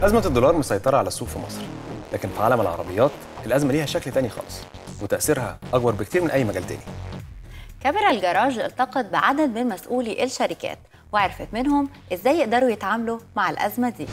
أزمة الدولار مسيطرة على السوق في مصر لكن في عالم العربيات الأزمة ليها شكل تاني خالص وتأثيرها أكبر بكتير من أي مجال تاني كاميرا الجراج التقت بعدد من مسؤولي الشركات وعرفت منهم ازاي يقدروا يتعاملوا مع الأزمة دي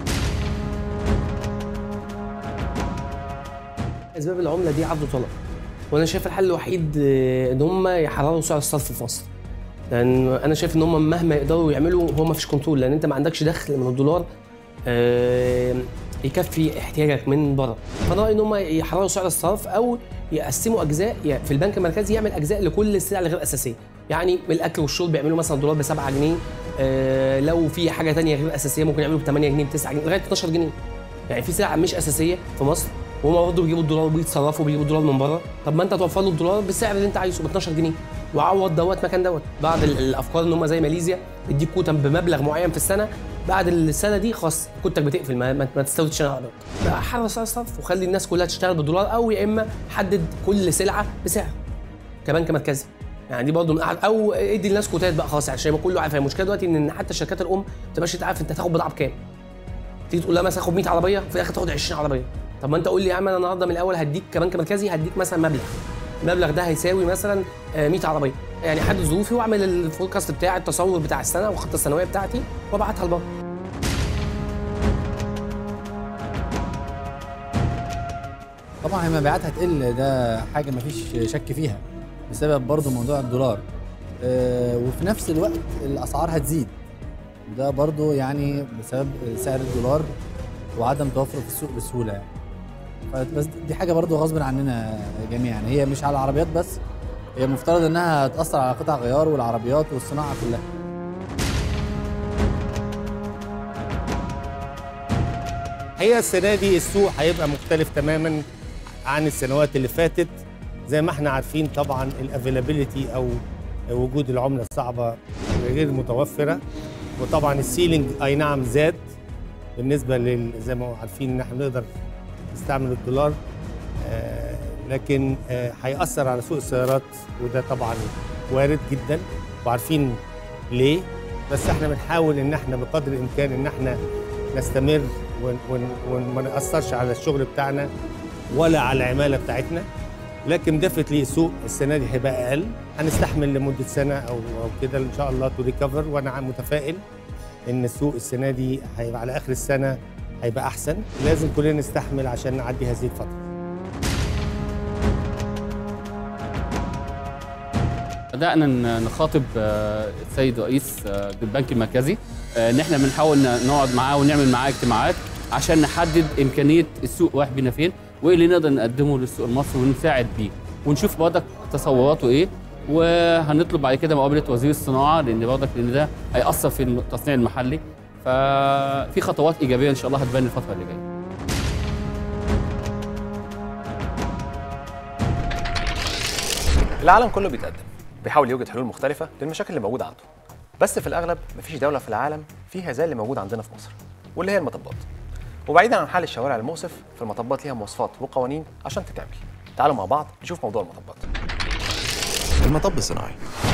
اسباب العمله دي عرض وطلب وانا شايف الحل الوحيد آه، ان هم يحرروا سعر الصرف في مصر لان انا شايف ان هم مهما يقدروا يعملوا هو ما فيش كنترول لان انت ما عندكش دخل من الدولار آه، يكفي احتياجك من بره فانا رايي ان هم يحرروا سعر الصرف او يقسموا اجزاء يعني في البنك المركزي يعمل اجزاء لكل السلع الغير اساسيه يعني الاكل والشرب يعملوا مثلا دولار ب 7 جنيه آه، لو في حاجه تانية غير اساسيه ممكن يعملوا ب 8 جنيه ب 9 جنيه لغايه 12 جنيه يعني في سلع مش اساسيه في مصر وهم برضه بيجيبوا الدولار وبيتصرفوا بيجيبوا الدولار من بره طب ما انت توفر له الدولار بالسعر اللي انت عايزه ب 12 جنيه وعوض دوت مكان دوت بعد ال- الافكار ان هم زي ماليزيا يديك كوتا بمبلغ معين في السنه بعد السنه دي خلاص كوتك بتقفل ما, ما, ما تستوردش عربيات بقى حرر سعر الصرف وخلي الناس كلها تشتغل بالدولار او يا اما حدد كل سلعه بسعر كبنك مركزي يعني دي برضه من أحد او ادي للناس كوتات بقى خلاص عشان يبقى كله عارف هي المشكله دلوقتي ان حتى الشركات الام ما تبقاش عارف انت هتاخد بضاعه بكام تيجي تقول لها مثلا خد 100 عربيه في الاخر تاخد 20 عربيه طب ما انت قول لي يا عم انا النهارده من الاول هديك كبنك مركزي هديك مثلا مبلغ المبلغ ده هيساوي مثلا آه، 100 عربيه يعني حدد ظروفي واعمل الفوركاست بتاع التصور بتاع السنه والخطه السنويه بتاعتي وابعتها لبره طبعا هي المبيعات هتقل ده حاجه مفيش شك فيها بسبب برضو موضوع الدولار آه، وفي نفس الوقت الاسعار هتزيد ده برضو يعني بسبب سعر الدولار وعدم توفره في السوق بسهوله يعني فبس دي حاجه برضو غصب عننا جميعا هي مش على العربيات بس هي مفترض انها هتاثر على قطع غيار والعربيات والصناعه كلها هي السنه دي السوق هيبقى مختلف تماما عن السنوات اللي فاتت زي ما احنا عارفين طبعا الافيلابيلتي او وجود العمله الصعبه غير متوفره وطبعا السيلينج اي نعم زاد بالنسبه لل زي ما عارفين ان احنا نقدر نستعمل الدولار آه لكن آه هيأثر على سوق السيارات وده طبعا وارد جدا وعارفين ليه بس احنا بنحاول ان احنا بقدر الامكان ان احنا نستمر ون- ون- وما نأثرش على الشغل بتاعنا ولا على العماله بتاعتنا لكن دفت لي السوق السنه دي هيبقى اقل هنستحمل لمده سنه او او كده ان شاء الله تو ريكفر وانا متفائل ان السوق السنه دي هيبقى على اخر السنه هيبقى احسن لازم كلنا نستحمل عشان نعدي هذه الفتره بدأنا ن- نخاطب آه، السيد رئيس آه، البنك المركزي آه، ان احنا بنحاول ن- نقعد معاه ونعمل معاه اجتماعات عشان نحدد امكانيه السوق رايح بينا فين وايه اللي نقدر نقدمه للسوق المصري ونساعد بيه ونشوف برضك تصوراته ايه وهنطلب بعد كده مقابله وزير الصناعه لان برضك لان ده هيأثر في التصنيع المحلي ففي خطوات ايجابيه ان شاء الله هتبان الفتره اللي جايه العالم كله بيتقدم بيحاول يوجد حلول مختلفة للمشاكل اللي موجودة عنده بس في الأغلب مفيش دولة في العالم فيها زي اللي موجود عندنا في مصر واللي هي المطبات وبعيدا عن حال الشوارع المؤسف فالمطبات ليها مواصفات وقوانين عشان تتعمل تعالوا مع بعض نشوف موضوع المطبات المطب الصناعي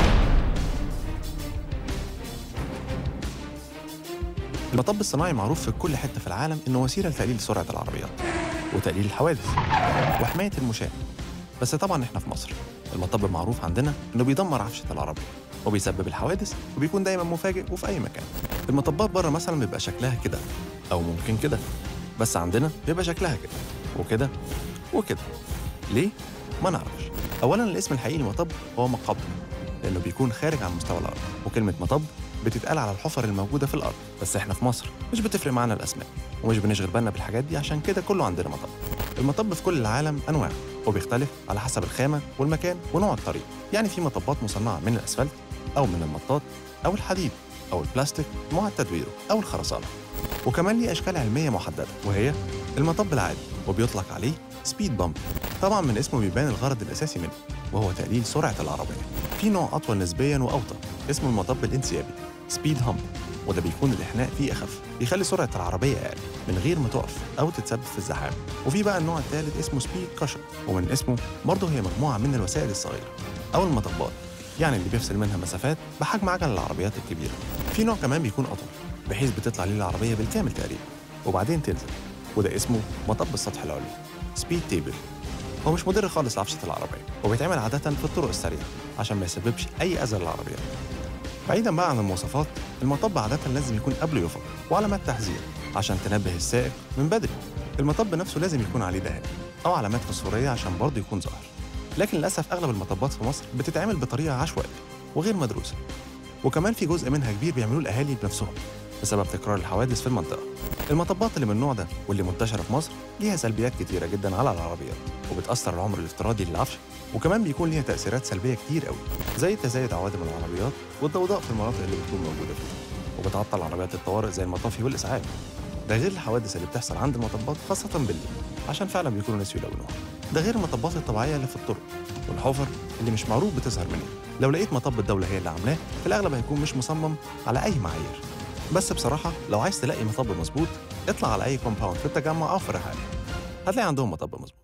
المطب الصناعي معروف في كل حتة في العالم إنه وسيلة لتقليل سرعة العربيات وتقليل الحوادث وحماية المشاة بس طبعا إحنا في مصر المطب معروف عندنا إنه بيدمر عفشة العربية وبيسبب الحوادث وبيكون دايما مفاجئ وفي أي مكان المطبات بره مثلا بيبقى شكلها كده أو ممكن كده بس عندنا بيبقى شكلها كده وكده وكده ليه؟ ما نعرفش اولا الاسم الحقيقي للمطب هو مقب لانه بيكون خارج عن مستوى الارض وكلمه مطب بتتقال على الحفر الموجوده في الارض بس احنا في مصر مش بتفرق معانا الاسماء ومش بنشغل بالنا بالحاجات دي عشان كده كله عندنا مطب المطب في كل العالم انواع وبيختلف على حسب الخامه والمكان ونوع الطريق يعني في مطبات مصنعه من الاسفلت او من المطاط او الحديد او البلاستيك معد تدويره او الخرسانه وكمان ليه اشكال علميه محدده وهي المطب العادي وبيطلق عليه سبيد بامب طبعا من اسمه بيبان الغرض الاساسي منه وهو تقليل سرعه العربيه في نوع اطول نسبيا واوطى اسمه المطب الانسيابي سبيد هامب وده بيكون الاحناء فيه اخف بيخلي سرعه العربيه اقل من غير ما تقف او تتسبب في الزحام وفي بقى النوع الثالث اسمه سبيد كاشر ومن اسمه برضه هي مجموعه من الوسائل الصغيره او المطبات يعني اللي بيفصل منها مسافات بحجم عجل العربيات الكبيره في نوع كمان بيكون اطول بحيث بتطلع ليه العربيه بالكامل تقريبا وبعدين تنزل وده اسمه مطب السطح العلوي سبيد تيبل هو مش مضر خالص لعفشة العربية وبيتعمل عادة في الطرق السريعة عشان ما يسببش أي أذى للعربيات بعيدا بقى عن المواصفات المطب عادة لازم يكون قبله يفك وعلامات تحذير عشان تنبه السائق من بدري المطب نفسه لازم يكون عليه دهان أو علامات فسفورية عشان برضه يكون ظاهر لكن للأسف أغلب المطبات في مصر بتتعمل بطريقة عشوائية وغير مدروسة وكمان في جزء منها كبير بيعملوه الأهالي بنفسهم بسبب تكرار الحوادث في المنطقة المطبات اللي من النوع ده واللي منتشرة في مصر ليها سلبيات كتيرة جدا على العربيات وبتأثر العمر الافتراضي للعفش وكمان بيكون ليها تأثيرات سلبية كتير قوي زي تزايد عوادم العربيات والضوضاء في المناطق اللي بتكون موجودة فيها وبتعطل عربيات الطوارئ زي المطافي والإسعاف ده غير الحوادث اللي بتحصل عند المطبات خاصة بالليل عشان فعلا بيكونوا ناس يلونوها ده غير المطبات الطبيعية اللي في الطرق والحفر اللي مش معروف بتظهر منين لو لقيت مطب الدولة هي اللي عاملاه في الأغلب هيكون مش مصمم على أي معايير بس بصراحة لو عايز تلاقي مطب مظبوط اطلع على أي كومباوند في التجمع أو في الرحاب هتلاقي عندهم مطب مظبوط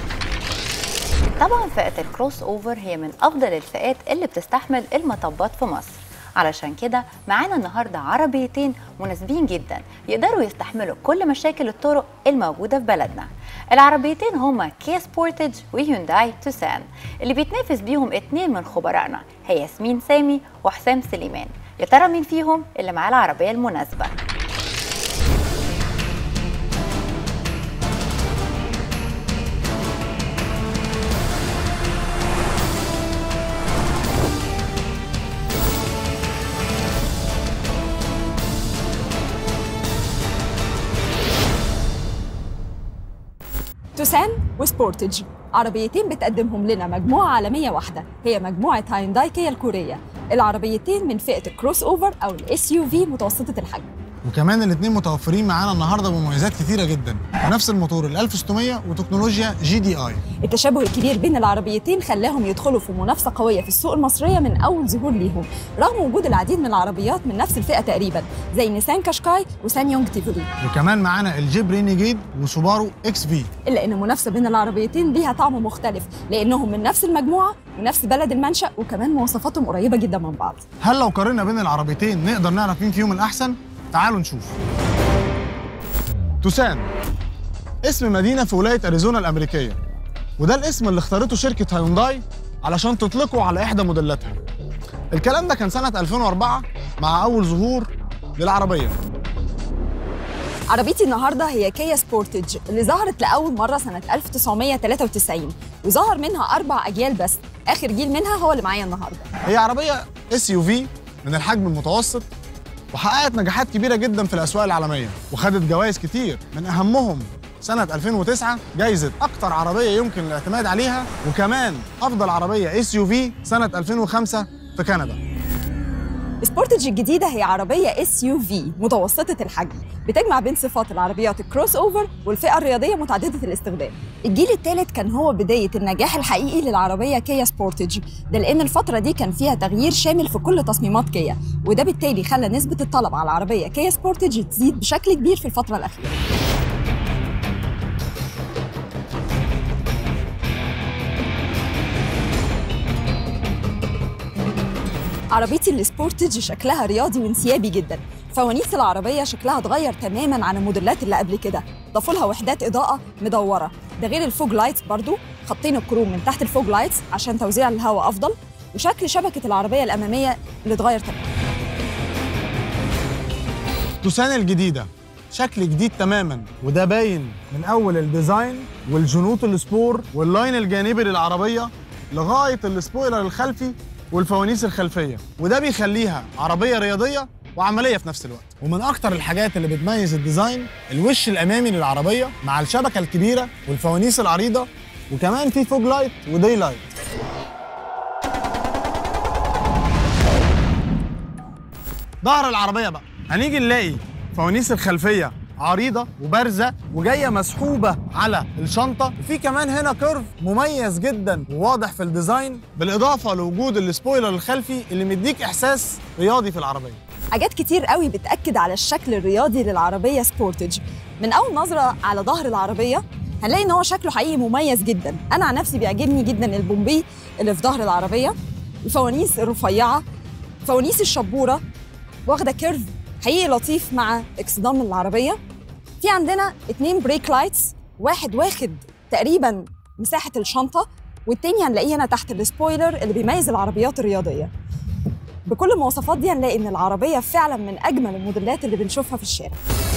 طبعا فئة الكروس اوفر هي من أفضل الفئات اللي بتستحمل المطبات في مصر علشان كده معانا النهارده عربيتين مناسبين جدا يقدروا يستحملوا كل مشاكل الطرق الموجودة في بلدنا العربيتين هما كيا سبورتج وهيونداي توسان اللي بيتنافس بيهم اتنين من خبرائنا هي ياسمين سامي وحسام سليمان يا ترى مين فيهم اللي معاه العربية المناسبة توسان وسبورتج عربيتين بتقدمهم لنا مجموعة عالمية واحدة هي مجموعة هاينداي كيا الكورية العربيتين من فئة الكروس اوفر أو الاس يو في متوسطة الحجم وكمان الاثنين متوفرين معانا النهارده بمميزات كتيره جدا ونفس الموتور ال 1600 وتكنولوجيا جي دي اي التشابه الكبير بين العربيتين خلاهم يدخلوا في منافسة قوية في السوق المصرية من أول ظهور ليهم رغم وجود العديد من العربيات من نفس الفئة تقريبا زي نيسان كاشكاي وسان يونج تيفولي وكمان معانا الجيب رينيجيد وسوبارو اكس في إلا إن المنافسة بين العربيتين ليها طعم مختلف لأنهم من نفس المجموعة ونفس بلد المنشأ وكمان مواصفاتهم قريبة جدا من بعض هل لو قارنا بين العربيتين نقدر نعرف مين فيهم الاحسن تعالوا نشوف توسان اسم مدينه في ولايه اريزونا الامريكيه وده الاسم اللي اختارته شركه هيونداي علشان تطلقه على احدى موديلاتها الكلام ده كان سنه 2004 مع اول ظهور للعربيه عربيتي النهارده هي كيا سبورتج اللي ظهرت لاول مره سنه 1993 وظهر منها اربع اجيال بس اخر جيل منها هو اللي معايا النهارده هي عربيه اس يو في من الحجم المتوسط وحققت نجاحات كبيره جدا في الاسواق العالميه وخدت جوائز كتير من اهمهم سنة 2009 جايزة أكتر عربية يمكن الاعتماد عليها وكمان أفضل عربية اس يو في سنة 2005 في كندا سبورتج الجديده هي عربيه اس يو في متوسطه الحجم بتجمع بين صفات العربيات الكروس اوفر والفئه الرياضيه متعدده الاستخدام الجيل الثالث كان هو بدايه النجاح الحقيقي للعربيه كيا سبورتج ده لان الفتره دي كان فيها تغيير شامل في كل تصميمات كيا وده بالتالي خلى نسبه الطلب على العربيه كيا سبورتج تزيد بشكل كبير في الفتره الاخيره عربيتي السبورتج شكلها رياضي وانسيابي جدا فوانيس العربيه شكلها اتغير تماما عن الموديلات اللي قبل كده ضافوا لها وحدات اضاءه مدوره ده غير الفوج لايتس برضو خطين الكروم من تحت الفوج لايتس عشان توزيع الهواء افضل وشكل شبكه العربيه الاماميه اللي اتغير تماما توسان الجديدة شكل جديد تماما وده باين من أول الديزاين والجنوط السبور واللاين الجانبي للعربية لغاية السبويلر الخلفي والفوانيس الخلفية وده بيخليها عربية رياضية وعملية في نفس الوقت ومن أكتر الحاجات اللي بتميز الديزاين الوش الأمامي للعربية مع الشبكة الكبيرة والفوانيس العريضة وكمان في فوج لايت وداي لايت ظهر العربيه بقى هنيجي نلاقي فوانيس الخلفيه عريضه وبارزه وجايه مسحوبه على الشنطه وفي كمان هنا كيرف مميز جدا وواضح في الديزاين بالاضافه لوجود السبويلر الخلفي اللي مديك احساس رياضي في العربيه حاجات كتير قوي بتأكد على الشكل الرياضي للعربية سبورتج من أول نظرة على ظهر العربية هنلاقي إن هو شكله حقيقي مميز جدا أنا عن نفسي بيعجبني جدا البومبي اللي في ظهر العربية الفوانيس الرفيعة فوانيس الشبورة واخدة كيرف حقيقي لطيف مع اكسدام العربية في عندنا اتنين بريك لايتس واحد واخد تقريبا مساحه الشنطه والتاني هنلاقيه هنا تحت السبويلر اللي بيميز العربيات الرياضيه بكل المواصفات دي هنلاقي ان العربيه فعلا من اجمل الموديلات اللي بنشوفها في الشارع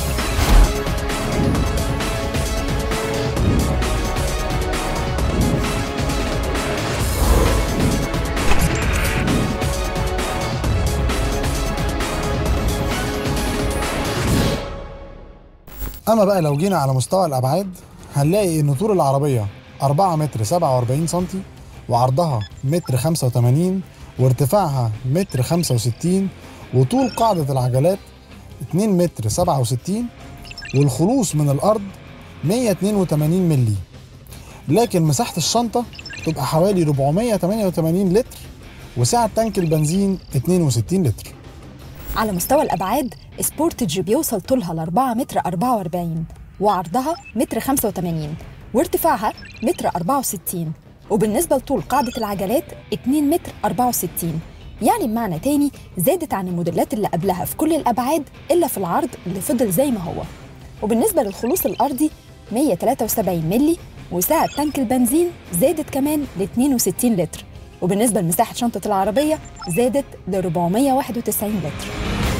اما بقى لو جينا على مستوى الابعاد هنلاقي ان طول العربيه 4 متر 47 سنتي وعرضها متر 85 وارتفاعها متر 65 وطول قاعده العجلات 2 متر 67 والخلوص من الارض 182 ملي لكن مساحه الشنطه تبقى حوالي 488 لتر وسعه تانك البنزين 62 لتر على مستوى الأبعاد سبورتج بيوصل طولها ل 4 متر 44 وعرضها متر 85 وارتفاعها متر 64 وبالنسبة لطول قاعدة العجلات 2 متر 64 يعني بمعنى تاني زادت عن الموديلات اللي قبلها في كل الأبعاد إلا في العرض اللي فضل زي ما هو وبالنسبة للخلوص الأرضي 173 ملي وسعة تانك البنزين زادت كمان ل 62 لتر وبالنسبة لمساحة شنطة العربية زادت ل 491 لتر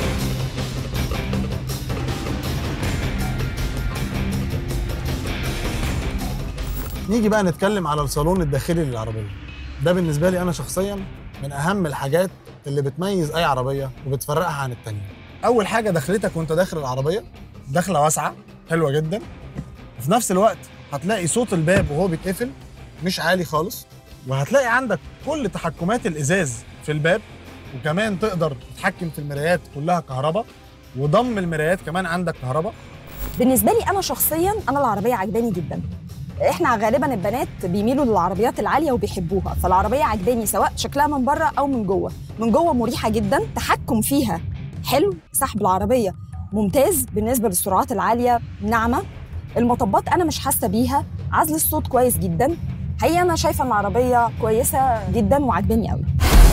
نيجي بقى نتكلم على الصالون الداخلي للعربيه ده بالنسبه لي انا شخصيا من اهم الحاجات اللي بتميز اي عربيه وبتفرقها عن التانية اول حاجه دخلتك وانت داخل العربيه دخله واسعه حلوه جدا وفي نفس الوقت هتلاقي صوت الباب وهو بيتقفل مش عالي خالص وهتلاقي عندك كل تحكمات الازاز في الباب وكمان تقدر تتحكم في المرايات كلها كهرباء وضم المرايات كمان عندك كهرباء بالنسبة لي أنا شخصيا أنا العربية عجباني جدا احنا غالبا البنات بيميلوا للعربيات العاليه وبيحبوها فالعربيه عجباني سواء شكلها من بره او من جوه من جوه مريحه جدا تحكم فيها حلو سحب العربيه ممتاز بالنسبه للسرعات العاليه ناعمه المطبات انا مش حاسه بيها عزل الصوت كويس جدا حقيقه انا شايفه ان العربيه كويسه جدا وعجباني قوي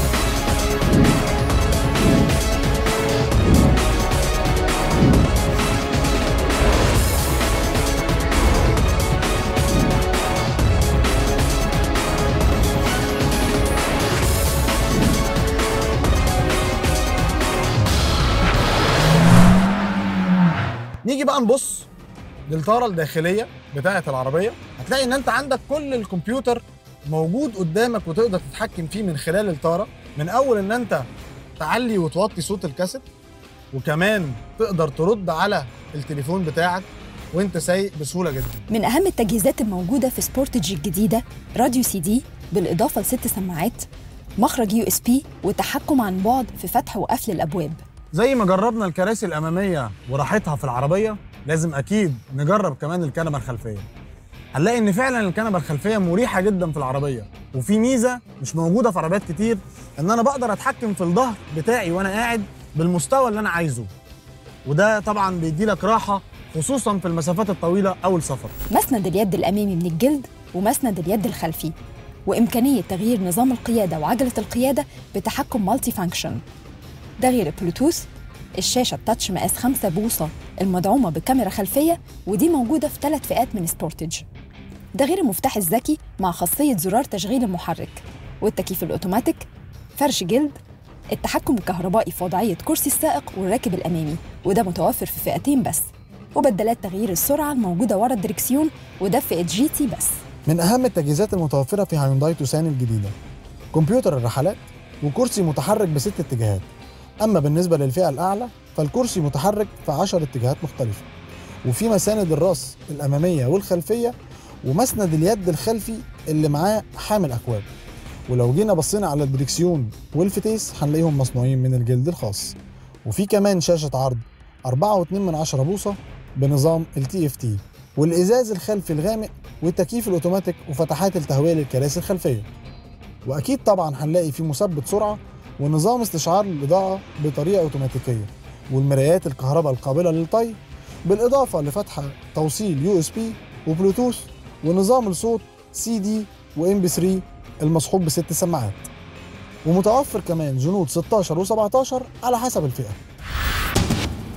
نيجي بقى نبص للطاره الداخليه بتاعه العربيه هتلاقي ان انت عندك كل الكمبيوتر موجود قدامك وتقدر تتحكم فيه من خلال الطاره من اول ان انت تعلي وتوطي صوت الكاسيت وكمان تقدر ترد على التليفون بتاعك وانت سايق بسهوله جدا من أهم التجهيزات الموجودة في سبورتج الجديدة راديو سي دي بالإضافة لست سماعات مخرج يو اس بي وتحكم عن بعد في فتح وقفل الأبواب زي ما جربنا الكراسي الاماميه وراحتها في العربيه لازم اكيد نجرب كمان الكنبه الخلفيه هنلاقي ان فعلا الكنبه الخلفيه مريحه جدا في العربيه وفي ميزه مش موجوده في عربيات كتير ان انا بقدر اتحكم في الظهر بتاعي وانا قاعد بالمستوى اللي انا عايزه وده طبعا بيدي لك راحه خصوصا في المسافات الطويله او السفر مسند اليد الأمامي من الجلد ومسند اليد الخلفي وإمكانية تغيير نظام القيادة وعجلة القيادة بتحكم مالتي فانكشن ده غير البلوتوث الشاشة التاتش مقاس 5 بوصة المدعومة بكاميرا خلفية ودي موجودة في ثلاث فئات من سبورتج ده غير المفتاح الذكي مع خاصية زرار تشغيل المحرك والتكييف الأوتوماتيك فرش جلد التحكم الكهربائي في وضعية كرسي السائق والراكب الأمامي وده متوفر في فئتين بس وبدلات تغيير السرعة الموجودة ورا الدركسيون وده في فئة جي تي بس من اهم التجهيزات المتوفره في هيونداي توسان الجديده كمبيوتر الرحلات وكرسي متحرك بست اتجاهات اما بالنسبه للفئه الاعلى فالكرسي متحرك في 10 اتجاهات مختلفه وفي مساند الراس الاماميه والخلفيه ومسند اليد الخلفي اللي معاه حامل اكواب ولو جينا بصينا على الدريكسيون والفتيس هنلاقيهم مصنوعين من الجلد الخاص وفي كمان شاشه عرض 4.2 من 10 بوصه بنظام التي اف تي والازاز الخلفي الغامق والتكييف الاوتوماتيك وفتحات التهويه للكراسي الخلفيه واكيد طبعا هنلاقي فيه مثبت سرعه ونظام استشعار الاضاءه بطريقه اوتوماتيكيه والمرايات الكهرباء القابله للطي بالاضافه لفتحه توصيل يو اس بي وبلوتوث ونظام الصوت سي دي وام بي 3 المصحوب بست سماعات ومتوفر كمان جنود 16 و17 على حسب الفئه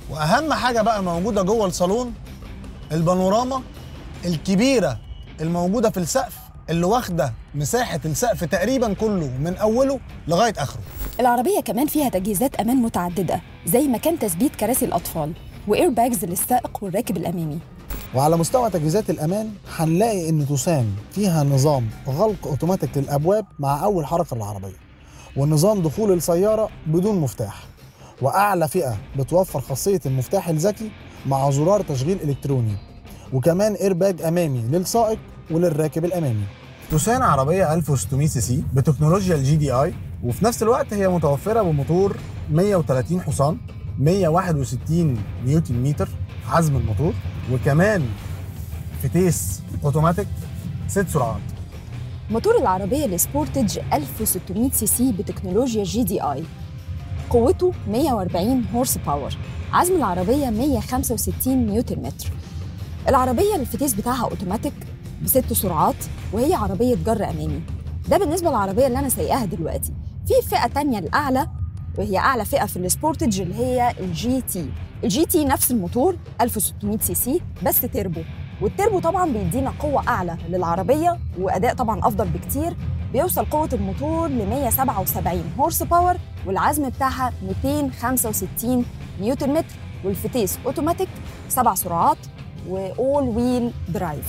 واهم حاجه بقى موجوده جوه الصالون البانوراما الكبيره الموجوده في السقف اللي واخده مساحه السقف تقريبا كله من اوله لغايه اخره العربية كمان فيها تجهيزات أمان متعددة زي مكان تثبيت كراسي الأطفال وإير باجز للسائق والراكب الأمامي وعلى مستوى تجهيزات الامان هنلاقي ان توسان فيها نظام غلق اوتوماتيك للابواب مع اول حركه للعربيه ونظام دخول السياره بدون مفتاح واعلى فئه بتوفر خاصيه المفتاح الذكي مع زرار تشغيل الكتروني وكمان ايرباج امامي للسائق وللراكب الامامي توسان عربيه 1600 سي سي بتكنولوجيا الجي دي اي وفي نفس الوقت هي متوفره بموتور 130 حصان 161 نيوتن متر عزم الموتور وكمان فتيس اوتوماتيك ست سرعات موتور العربية السبورتج 1600 سي سي بتكنولوجيا جي دي اي قوته 140 هورس باور عزم العربية 165 نيوتن متر العربية الفتيس بتاعها اوتوماتيك بست سرعات وهي عربية جر أمامي ده بالنسبة للعربية اللي أنا سايقاها دلوقتي في فئة تانية الأعلى وهي أعلى فئة في السبورتج اللي هي الجي تي الجي تي نفس الموتور 1600 سي سي بس تيربو والتيربو طبعا بيدينا قوة أعلى للعربية وأداء طبعا أفضل بكتير بيوصل قوة الموتور ل 177 هورس باور والعزم بتاعها 265 نيوتن متر والفتيس اوتوماتيك سبع سرعات واول ويل درايف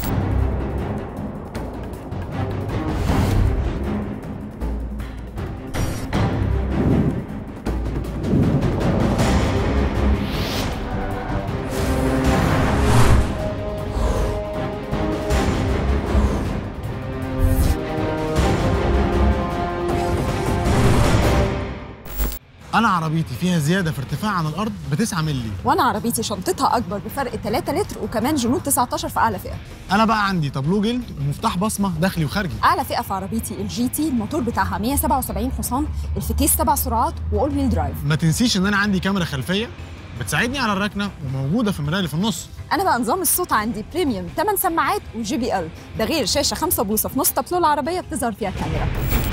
انا عربيتي فيها زياده في ارتفاع عن الارض ب 9 مللي وانا عربيتي شنطتها اكبر بفرق 3 لتر وكمان جنود 19 في اعلى فئه انا بقى عندي تابلو جلد ومفتاح بصمه داخلي وخارجي اعلى فئه في عربيتي الجي تي الموتور بتاعها 177 حصان الفتيس سبع سرعات واول ويل درايف ما تنسيش ان انا عندي كاميرا خلفيه بتساعدني على الركنه وموجوده في المرايه اللي في النص انا بقى نظام الصوت عندي بريميوم 8 سماعات وجي بي ال ده غير شاشه 5 بوصه في نص تابلو العربيه بتظهر فيها الكاميرا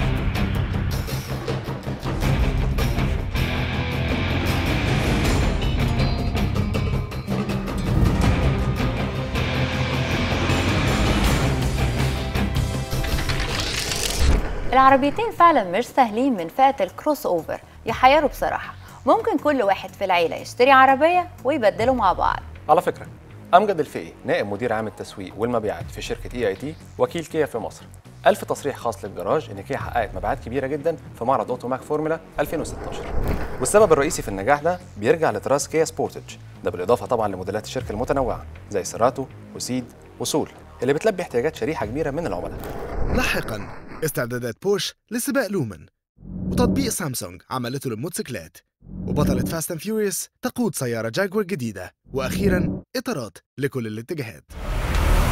العربيتين فعلا مش سهلين من فئة الكروس اوفر يحيروا بصراحة ممكن كل واحد في العيلة يشتري عربية ويبدلوا مع بعض على فكره امجد الفقي نائب مدير عام التسويق والمبيعات في شركه اي اي تي وكيل كيا في مصر ألف تصريح خاص للجراج إن كيا حققت مبيعات كبيرة جدا في معرض أوتوماك فورمولا 2016 والسبب الرئيسي في النجاح ده بيرجع لتراس كيا سبورتج ده بالإضافة طبعا لموديلات الشركة المتنوعة زي سيراتو وسيد وسول اللي بتلبي احتياجات شريحة كبيرة من العملاء لاحقا استعدادات بوش لسباق لومن وتطبيق سامسونج عملته للموتوسيكلات وبطلة فاست اند فيوريوس تقود سيارة جاكور جديدة وأخيرا إطارات لكل الاتجاهات